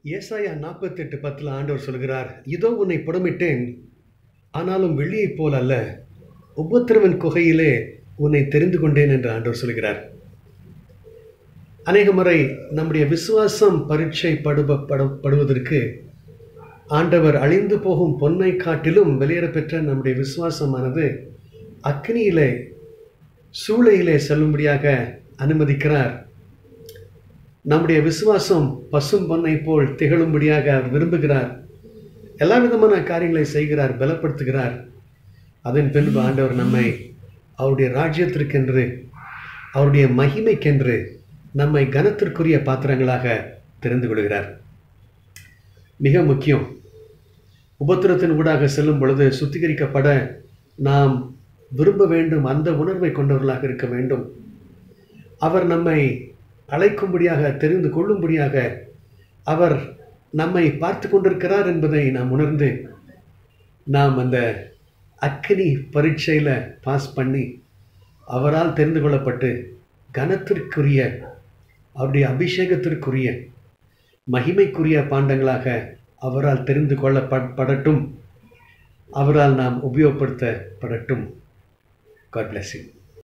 ஏசாயா நாற்பத்தெட்டு பத்தில் ஆண்டவர் சொல்கிறார் இதோ உன்னை புடமிட்டேன் ஆனாலும் வெள்ளியைப் போல் அல்ல உபத்திரவன் குகையிலே உன்னை தெரிந்து கொண்டேன் என்று ஆண்டவர் சொல்கிறார் அநேக முறை நம்முடைய விசுவாசம் பரீட்சை படுப படு- படுவதற்கு ஆண்டவர் அழிந்து போகும் பொன்னை காட்டிலும் வெளியேற பெற்ற நம்முடைய விசுவாசமானது அக்னியிலே சூளையிலே செல்லும்படியாக அனுமதிக்கிறார் நம்முடைய விசுவாசம் பசும் பொன்னை போல் திகழும்படியாக அவர் விரும்புகிறார் எல்லா விதமான காரியங்களை செய்கிறார் பலப்படுத்துகிறார் அதன் பின்பு ஆண்டவர் நம்மை அவருடைய ராஜ்யத்திற்கென்று அவருடைய மகிமைக்கென்று நம்மை கனத்திற்குரிய பாத்திரங்களாக தெரிந்து கொள்கிறார் மிக முக்கியம் உபத்திரத்தின் ஊடாக செல்லும் பொழுது சுத்திகரிக்கப்பட நாம் விரும்ப வேண்டும் அந்த உணர்வை கொண்டவர்களாக இருக்க வேண்டும் அவர் நம்மை அழைக்கும்படியாக தெரிந்து கொள்ளும்படியாக அவர் நம்மை பார்த்து கொண்டிருக்கிறார் என்பதை நாம் உணர்ந்து நாம் அந்த அக்கினி பரீட்சையில் பாஸ் பண்ணி அவரால் தெரிந்து கொள்ளப்பட்டு கனத்திற்குரிய அவருடைய அபிஷேகத்திற்குரிய மகிமைக்குரிய பாண்டங்களாக அவரால் தெரிந்து கொள்ளப்படட்டும் அவரால் நாம் உபயோகப்படுத்தப்படட்டும் காட் bless you